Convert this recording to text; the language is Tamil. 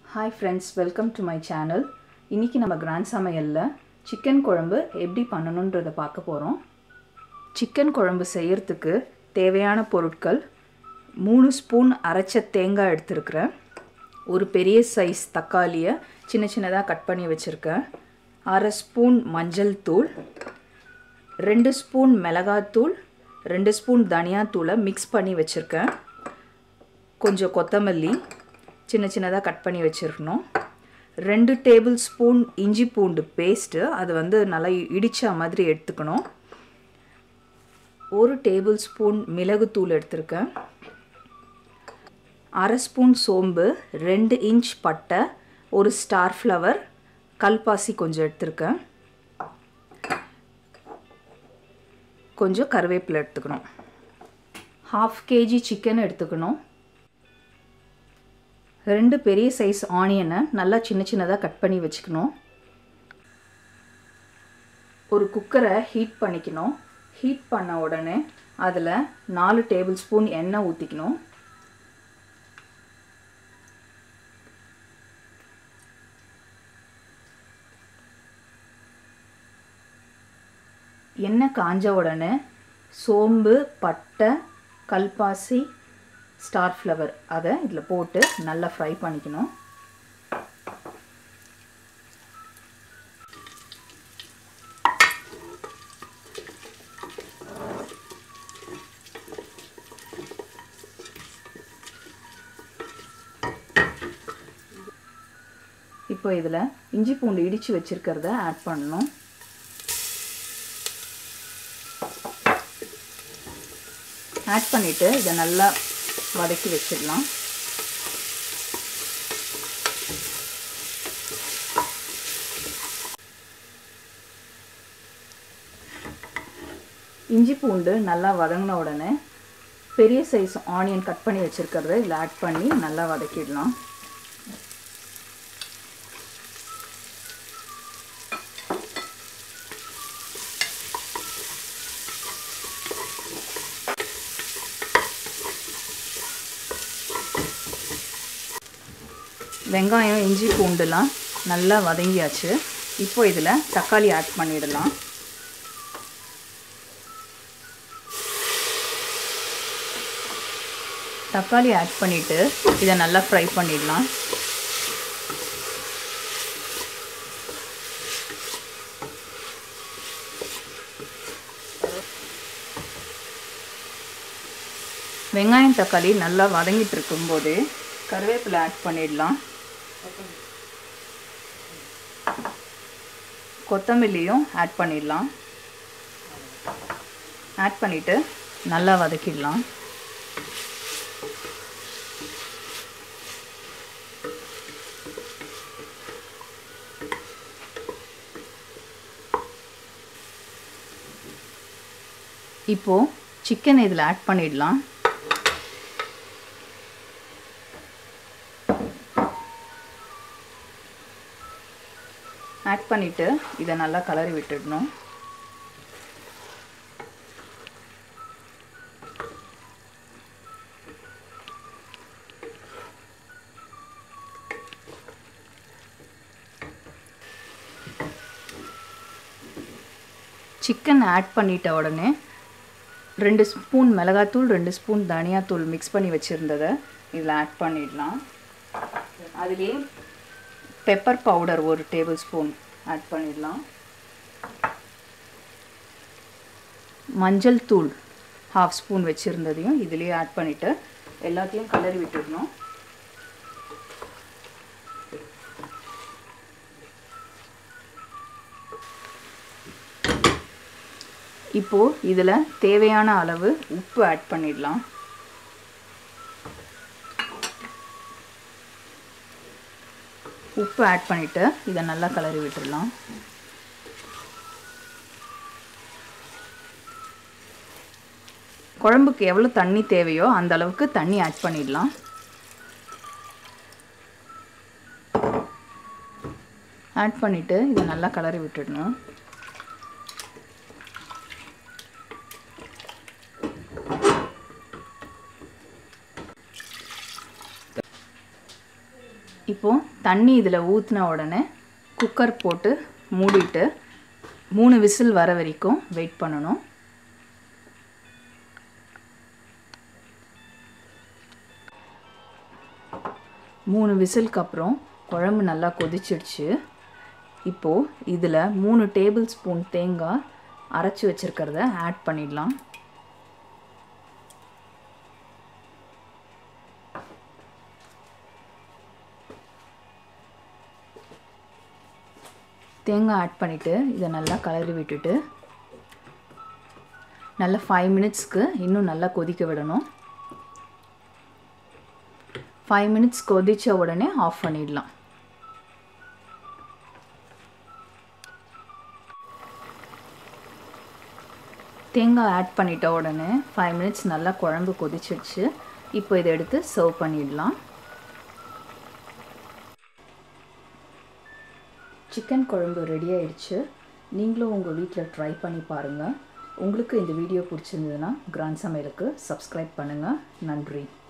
hi friends welcome to my channel இன்றைக்கி நம்ம கிராண்ட் சமையலில் சிக்கன் குழம்பு எப்படி பண்ணணுன்றதை பார்க்க போகிறோம் சிக்கன் குழம்பு செய்யறதுக்கு தேவையான பொருட்கள் மூணு ஸ்பூன் அரைச்ச தேங்காய் எடுத்திருக்கிறேன் ஒரு பெரிய சைஸ் தக்காளியை சின்ன சின்னதாக கட் பண்ணி வச்சுருக்கேன் அரை ஸ்பூன் மஞ்சள் தூள் ரெண்டு ஸ்பூன் மிளகாத்தூள் ரெண்டு ஸ்பூன் தனியாத்தூளை மிக்ஸ் பண்ணி வச்சுருக்கேன் கொஞ்சம் கொத்தமல்லி சின்ன சின்னதாக கட் பண்ணி வச்சிருக்கணும் ரெண்டு டேபிள் ஸ்பூன் இஞ்சி பூண்டு பேஸ்ட்டு அது வந்து நல்லா இடித்த மாதிரி எடுத்துக்கணும் ஒரு டேபிள் ஸ்பூன் மிளகுத்தூள் எடுத்திருக்கேன் அரை ஸ்பூன் சோம்பு ரெண்டு இன்ச் பட்டை ஒரு ஸ்டார் ஃப்ளவர் கல்பாசி கொஞ்சம் எடுத்திருக்கேன் கொஞ்சம் கருவேப்பிலை எடுத்துக்கணும் ஹாஃப் கேஜி சிக்கன் எடுத்துக்கணும் ரெண்டு பெரிய சைஸ் ஆனியனை நல்லா சின்ன சின்னதாக கட் பண்ணி வச்சுக்கணும் ஒரு குக்கரை ஹீட் பண்ணிக்கணும் ஹீட் பண்ண உடனே அதில் நாலு டேபிள் ஸ்பூன் எண்ணெய் ஊற்றிக்கணும் எண்ணெய் காஞ்ச உடனே சோம்பு பட்டை கல்பாசி ஸ்டார் ஃப்ளவர் அதை இதில் போட்டு நல்லா ஃப்ரை பண்ணிக்கணும் இப்போ இதில் இஞ்சி பூண்டு இடித்து வச்சுருக்கிறத ஆட் பண்ணணும் ஆட் பண்ணிவிட்டு இதை நல்லா வதக்கி வச்சிடலாம் இஞ்சி பூண்டு நல்லா வதங்கின உடனே பெரிய சைஸ் ஆனியன் கட் பண்ணி வச்சுருக்கிறத இதில் ஆட் பண்ணி நல்லா வதக்கிடலாம் வெங்காயம் இஞ்சி பூண்டுலாம் நல்லா வதங்கியாச்சு இப்போ இதில் தக்காளி ஆட் பண்ணிடலாம் தக்காளி ஆட் பண்ணிவிட்டு இதை நல்லா ஃப்ரை பண்ணிடலாம் வெங்காயம் தக்காளி நல்லா வதங்கிட்டு இருக்கும்போது கருவேப்பிலை ஆட் பண்ணிடலாம் கொத்தமல்லியும் ஆட் பண்ணிடலாம் ஆட் பண்ணிவிட்டு நல்லா வதக்கிடலாம் இப்போது சிக்கன் இதில் ஆட் பண்ணிடலாம் ஆட் பண்ணிவிட்டு இதை நல்லா கலரி விட்டுடணும் சிக்கன் ஆட் பண்ணிட்ட உடனே ரெண்டு ஸ்பூன் மிளகாத்தூள் ரெண்டு ஸ்பூன் தனியாத்தூள் மிக்ஸ் பண்ணி வச்சுருந்ததை இதில் ஆட் பண்ணிடலாம் அதுலேயே பெப்பர் பவுடர் ஒரு டேபிள் ஸ்பூன் ஆட் பண்ணிடலாம் மஞ்சள் தூள் ஹாஃப் ஸ்பூன் வச்சுருந்ததையும் இதுலேயே ஆட் பண்ணிவிட்டு எல்லாத்தையும் கலரி விட்டுடணும் இப்போது இதில் தேவையான அளவு உப்பு ஆட் பண்ணிடலாம் உப்பு ஆட் பண்ணிவிட்டு இதை நல்லா கலரி விட்டுடலாம் குழம்புக்கு எவ்வளோ தண்ணி தேவையோ அந்த அளவுக்கு தண்ணி ஆட் பண்ணிடலாம் ஆட் பண்ணிவிட்டு இதை நல்லா கலரி விட்டுடணும் இப்போது தண்ணி இதில் ஊற்றின உடனே குக்கர் போட்டு மூடிட்டு மூணு விசில் வர வரைக்கும் வெயிட் பண்ணணும் மூணு விசிலுக்கு அப்புறம் குழம்பு நல்லா கொதிச்சிடுச்சு இப்போது இதில் மூணு டேபிள் ஸ்பூன் தேங்காய் அரைச்சி வச்சுருக்கிறத ஆட் பண்ணிடலாம் தேங்காய் ஆட் பண்ணிவிட்டு இதை நல்லா கலரி விட்டுட்டு நல்லா ஃபைவ் மினிட்ஸ்க்கு இன்னும் நல்லா கொதிக்க விடணும் ஃபைவ் மினிட்ஸ் கொதித்த உடனே ஆஃப் பண்ணிடலாம் தேங்காய் ஆட் பண்ணிட்ட உடனே ஃபைவ் மினிட்ஸ் நல்லா குழம்பு கொதிச்சிடுச்சு இப்போ இதை எடுத்து சர்வ் பண்ணிடலாம் சிக்கன் குழம்பு ரெடி ஆயிடுச்சு நீங்களும் உங்கள் வீட்டில் ட்ரை பண்ணி பாருங்கள் உங்களுக்கு இந்த வீடியோ பிடிச்சிருந்ததுன்னா கிராண்ட் சமையலுக்கு சப்ஸ்கிரைப் பண்ணுங்கள் நன்றி